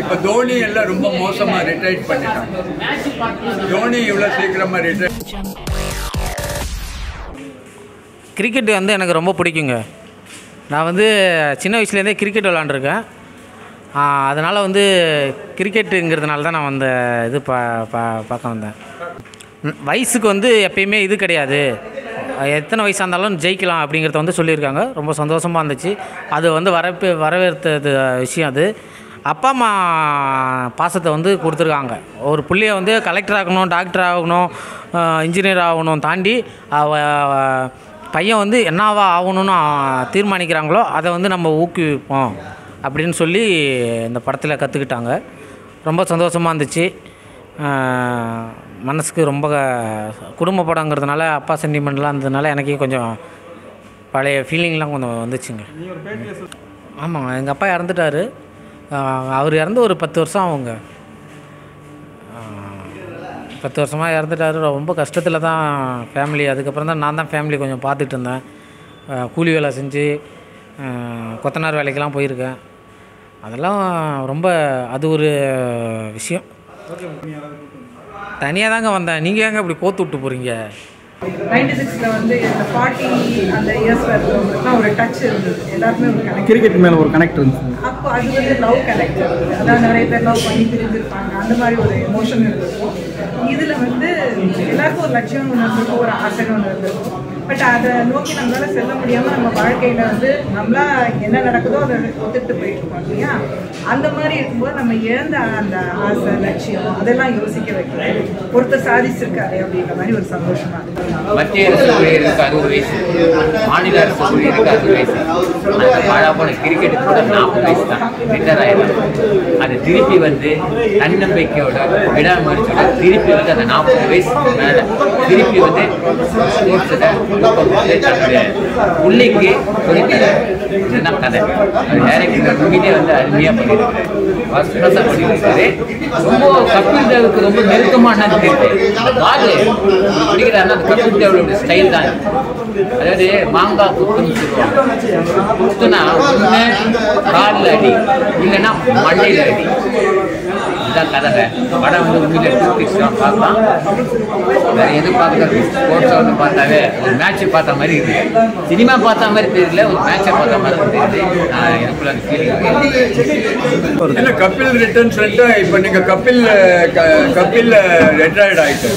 இப்ப தோனி எல்லாம் ரொம்ப மோசமா ரிட்டையர்ட் பண்ணிட்டான் தோனி இவ்வளவு சீக்கிரமா ரிட்டையர் கிரிக்கெட் வந்து எனக்கு ரொம்ப பிடிக்குங்க நான் வந்து சின்ன வயசுலேருந்தே கிரிக்கெட் விளாண்டுருக்கேன் அதனால் வந்து கிரிக்கெட்டுங்கிறதுனால தான் நான் அந்த இது பா பா பார்க்க வந்தேன் ம், வயசுக்கு வந்து எப்பயுமே இது கிடையாது எத்தனை வயசாக இருந்தாலும் ஜெயிக்கலாம் அப்படிங்கிறத வந்து சொல்லியிருக்காங்க ரொம்ப சந்தோஷமாக இருந்துச்சு அது வந்து வரப்பு வரவேற்றது விஷயம் அது அப்பா அம்மா பாசத்தை வந்து கொடுத்துருக்காங்க ஒரு புள்ளைய வந்து கலெக்டர் ஆகணும் டாக்டர் ஆகணும் இன்ஜினியர் ஆகணும் தாண்டி அவ பையன் வந்து என்னவா ஆகணும்னு ஆ- தீர்மானிக்கிறாங்களோ அதை வந்து நம்ம ஊக்குவிப்போம் அப்படின்னு சொல்லி இந்த படத்தில் கற்றுக்கிட்டாங்க ரொம்ப சந்தோஷமாக இருந்துச்சு ஆஹ் மனசுக்கு ரொம்ப க- குடும்ப படங்கிறதுனால அப்பா சென்டிமெண்ட்லாம் இருந்ததுனால எனக்கே கொஞ்சம் பழைய ஃபீலிங்லாம் கொஞ்சம் வந்துச்சுங்க ஆமாங்க எங்கள் அப்பா இறந்துட்டார் அவர் இறந்து ஒரு பத்து வருஷம் ஆகுங்க ஆஹ் பத்து வருஷமாக இறந்துட்டாரு ரொம்ப கஷ்டத்தில் தான் ஃபேமிலி அதுக்கப்புறம் தான் நான் தான் ஃபேமிலி கொஞ்சம் பார்த்துட்டு இருந்தேன் ஆஹ் கூலி வேலை செஞ்சு ஆஹ் கொத்தனார் வேலைக்கெல்லாம் போயிருக்கேன் அதெல்லாம் ரொம்ப அது ஒரு விஷயம் தனியாக தாங்க வந்தேன் நீங்கள் ஏங்க இப்படி கோத்து விட்டு போகிறீங்க நைன்டி சிக்ஸில் வந்து இந்த ஃபார்ட்டி அந்த இயர்ஸில் இருக்கிறவங்களுக்குலாம் ஒரு டச் இருந்தது எல்லாருமே ஒரு கனெக்ட் கிரிக்கெட் மேலே ஒரு கனெக்ட் இருந்துச்சு அப்போ அது வந்து லவ் கனெக்ட் இருந்தது அதாவது நிறைய பேர் லவ் பண்ணி பிரிஞ்சிருப்பாங்க அந்த மாதிரி ஒரு எமோஷன் இருந்திருக்கும் இதில் வந்து எல்லாருக்கும் ஒரு லட்சியம் ஒன்று இருந்திருக்கும் ஒரு ஆசைன்னு ஒன்று இருந்திருக்கும் பட் அதை நோக்கி நம்மளால செல்ல முடியாமல் நம்ம வாழ்க்கையில் வந்து நம்மளா என்ன நடக்குதோ அதை ஒத்துட்டு போயிட்டு இருக்கோம் இல்லையா அந்த மாதிரி இருக்கும்போது நம்ம இழந்த அந்த ஆசை லட்சியம் அதெல்லாம் யோசிக்க வைக்கிறது ஒருத்தர் சாதிச்சிருக்காரு அப்படின்ற மாதிரி ஒரு சந்தோஷமா இருக்கு மத்திய அரசு ஊழியருக்கு அறுபது வயசு மாநில அரசு ஊழியருக்கு அறுபது வயசு அந்த பாழா போன கிரிக்கெட்டுக்கு கூட நாற்பது வயசு தான் ரிட்டையர் ஆயிடும் அது திருப்பி வந்து தன்னம்பிக்கையோட விடாமுயற்சியோட திருப்பி வந்து அந்த நாற்பது வயசுக்கு மேல திருப்பி வந்து ஸ்போர்ட்ஸில் தன்னுடைய பிள்ளைக்கு சொல்லித்தர இதுதான் கதை அது டேரக்டர் மூவிலே வந்து அருமையாக பண்ணியிருக்காரு ஃபர்ஸ்ட் கிளாஸாக பண்ணியிருக்காரு ரொம்ப கபில் தேவுக்கு ரொம்ப நெருக்கமான தெரியுது அந்த பால் பிடிக்கிறாருன்னா அந்த கபில் தேவோட ஸ்டைல் தான் அதாவது மாங்காய் குத்துன்னு சொல்லுவாங்க குத்துனா ஒன்று காலில் அடி இல்லைன்னா மண்டையில் அடி இதுதான் கதை படம் வந்து உண்மையிலே டூரிஸ்ட் தான் பார்க்கலாம் வேற எது பார்க்கறது ஸ்போர்ட்ஸ் வந்து பார்த்தாவே ஒரு மேட்ச் பார்த்த மாதிரி இருக்கு சினிமா பார்த்த மாதிரி தெரியல ஒரு மேட்சை பார்த்த மாதிரி தெரியுது நான் எனக்குள்ள அந்த ஃபீலிங் இல்ல கபில் ரிட்டர்ன்ஸ் இப்ப நீங்க கபில் க- கபில் ரிட்டையர்ட் ஆயிட்டு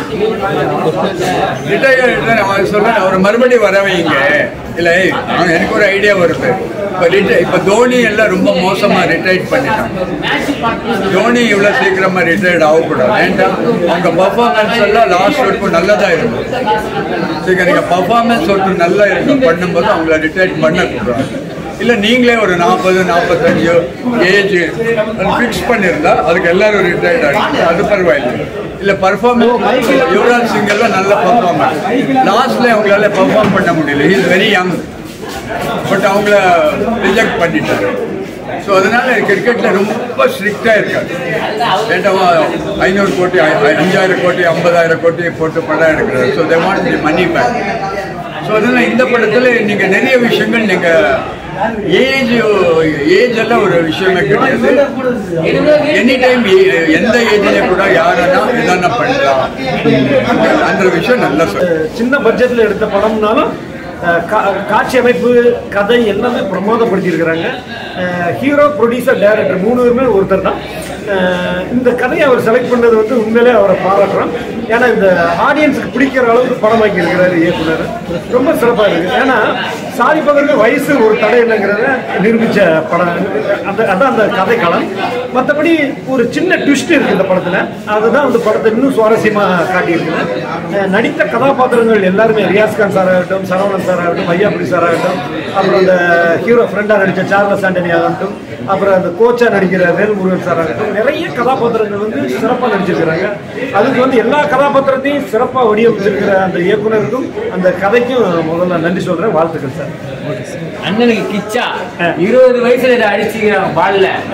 ரிட்டையர்ட் அவர் சொல்ல அவர் மறுபடியும் வர வைங்க இல்ல நான் எனக்கு ஒரு ஐடியா வருது இப்ப ரிட்டை இப்ப தோனி எல்லாம் ரொம்ப மோசமா ரிட்டையர்ட் பண்ணிட்டான் தோனி இவ்வளவு சீக்கிரமா ரிட்டையர்ட் ஆகக்கூடாது வேண்டாம் அவங்க பர்ஃபார்மன்ஸ் எல்லாம் லாஸ்ட் வரைக்கும் நல்லதா இருக்கும் சரி நீங்க பர்ஃபார்மன்ஸ் ஒருத்தர் நல்லா இருக்கும் பண்ணும்போது அவங்கள ரிட்டையர்ட் பண்ணக்கூடாது இல்லை நீங்களே ஒரு நாற்பது நாற்பத்தஞ்சு ஏஜ் ஃபிக்ஸ் பண்ணியிருந்தா அதுக்கு எல்லாரும் ரிட்டையர்ட் ஆகிடும் அது பரவாயில்லை இல்லை பர்ஃபார்மன்ஸ் யுவராஜ் சிங் எல்லாம் நல்ல பர்ஃபார்மன்ஸ் லாஸ்ட்ல அவங்களால பர்ஃபார்ம் பண்ண முடியல இஸ் வெரி யங் பட் அவங்கள ரிஜெக்ட் பண்ணிட்டாரு ஸோ அதனால கிரிக்கெட்ல ரொம்ப ஸ்ட்ரிக்டாக இருக்காது ஏட்டவா ஐநூறு கோடி ஐ- ஐ- அஞ்சாயிரம் கோடி ஐம்பதாயிரம் கோடி போட்டு படம் எடுக்கிறாரு so they want the money back so அதனால இந்த படத்தில் நீங்க நிறைய விஷயங்கள் நீங்க ஏஜ் ஏஜ் எல்லாம் ஒரு விஷயமே கிடையாது எனி டைம் எந்த ஏஜ்ல கூட யாரனா என்னென்ன பண்ணலாம் அந்த- அந்த விஷயம் நல்லா சொல்லு சின்ன பட்ஜெட்டில் எடுத்த படம்னாலும் அஹ், கா- காட்சி அமைப்பு கதை எல்லாமே பிரமாதப்படுத்தியிருக்கிறாங்க ஹீரோ ப்ரொடியூசர் டைரக்டர் மூணு பேருமே ஒருத்தர் தான் அஹ், இந்த கதையை அவர் செலக்ட் பண்ணது வந்து உண்மையிலே அவரை பாராட்டுறோம் ஏன்னா இந்த ஆடியன்ஸுக்கு பிடிக்கிற அளவுக்கு படமாக்கி இருக்கிறாரு இயக்குனர் ரொம்ப சிறப்பாக இருக்குது ஏன்னா சாதிப்பதற்கு வயசு ஒரு தடை இல்லைங்கிறத நிரூபித்த படம் அந்த அதான் அந்த கதை களம் மற்றபடி ஒரு சின்ன ட்விஸ்ட் இருக்குது இந்த படத்தில் அதுதான் அந்த படத்தை இன்னும் சுவாரஸ்யமாக காட்டியிருக்குது அஹ் நடித்த கதாபாத்திரங்கள் எல்லாருமே ரியாஸ் கான் சார் ஆகட்டும் சரவணன் சார் ஆகட்டும் ஐயாபுரி சார் ஆகட்டும் அப்புறம் அந்த ஹீரோ ஃப்ரெண்டாக நடித்த சார்லஸ் ஆண்டனி ஆகட்டும் அப்புறம் அந்த கோச்சா நடிக்கிற வேல்முருகன் சார் ஆகட்டும் நிறைய கதாபாத்திரங்கள் வந்து சிறப்பாக நடிச்சிருக்கிறாங்க அதுக்கு வந்து எல்லா கதாபாத்திரத்தையும் சிறப்பாக வடிவமைச்சிருக்கிற அந்த இயக்குனருக்கும் அந்த கதைக்கும் முதல்ல நன்றி சொல்கிறேன் வாழ்த்துக்கள் சார் அண்ணனுக்கு கிச்சா இருபது வயசுல இதை அடிச்சுக்கிறான் பால்ல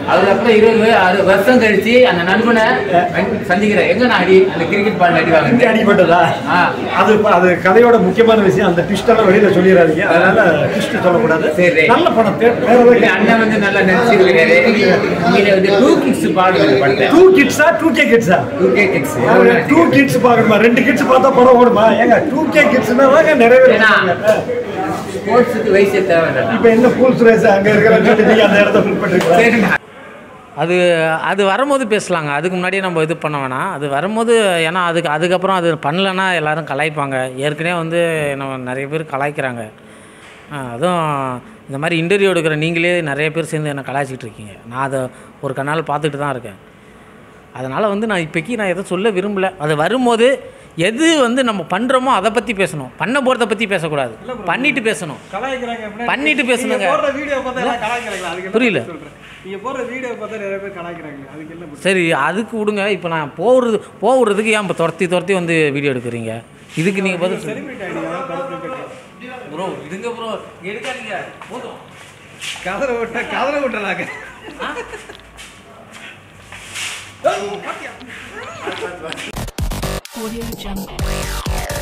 அதுக்கப்புறம் இருபது வ- அறுபது வருஷம் கழிச்சு அந்த நண்பனை சந்திக்கிறேன் எங்க நான் அடி அந்த கிரிக்கெட் பால் இங்க அடிவாங்க அடிபட்டதா ஆ. அது அது கதையோட முக்கியமான விஷயம் அந்த ட்விஸ்ட் எல்லாம் வெளியில சொல்லிடாதீங்க அதனால ட்விஸ்ட் சொல்லக்கூடாது சரி. நல்ல படம் பேர் வேற இல்ல, ஏதாவது அண்ணன் வந்து நல்லா நடிச்சிருக்காரு இங்க வந்து டூ கிட்ஸ் பாடுறது படத்தை டூ கிட்ஸா டூ கே கிட்ஸா two K kids two kids பார்க்கணுமா ரெண்டு கிட்ஸ் பார்த்தா படம் ஓடுமா ஏங்க டூ கே கிட்ஸ்னா தாங்க நிறைய ஏன்னா பேர் ஸ்போர்ட்ஸுக்கு வயசே தேவை இப்ப என்ன ஃபுல் சுரேஷ் அங்க இருக்கிற நீங்க அந்த இடத்த ஃபில் பண்ணிருக்கீங்க சரிண்ணா அது அது வரும்போது பேசலாங்க அதுக்கு முன்னாடியே நம்ம இது பண்ண வேணாம் அது வரும்போது ஏன்னா அதுக்கு அதுக்கப்புறம் அது பண்ணலன்னா எல்லாரும் கலாய்ப்பாங்க ஏற்கனவே வந்து நம்ம நிறைய பேர் கலாய்க்கிறாங்க ஆ, அதுவும் இந்த மாதிரி இன்டர்வியூ எடுக்கிற நீங்களே நிறைய பேர் சேர்ந்து என்னை கலாய்ச்சிட்டு இருக்கீங்க நான் அதை ஒரு கண்ணால் பார்த்துட்டு தான் இருக்கேன் அதனால் வந்து நான் இப்போக்கி நான் எதுவும் சொல்ல விரும்பல அது வரும்போது எது வந்து நம்ம பண்ணுறோமோ அதை பற்றி பேசணும் பண்ண போகிறத பற்றி பேசக்கூடாது பண்ணிட்டு பேசணும் பண்ணிட்டு பேசணுங்க வீடியோ பார்த்தா எல்லாம் கலாய்க்கிறாங்களா அதுக்கு புரியல நீங்க போடுற வீடியோ பார்த்தா நிறைய பேர் கலாய்க்கிறாங்க அதுக்கு என்ன சரி அதுக்கு விடுங்க இப்போ நான் போகிறது போகிறதுக்கு ஏன் இப்போ துரத்தி துரத்தி வந்து வீடியோ எடுக்கிறீங்க இதுக்கு நீங்கள் பதில் ப்ரோ இதுங்க ப்ரோ எடுக்காதீங்க போதும் கதற விட்ட கதற விட்டலாங்க Audio Jungle.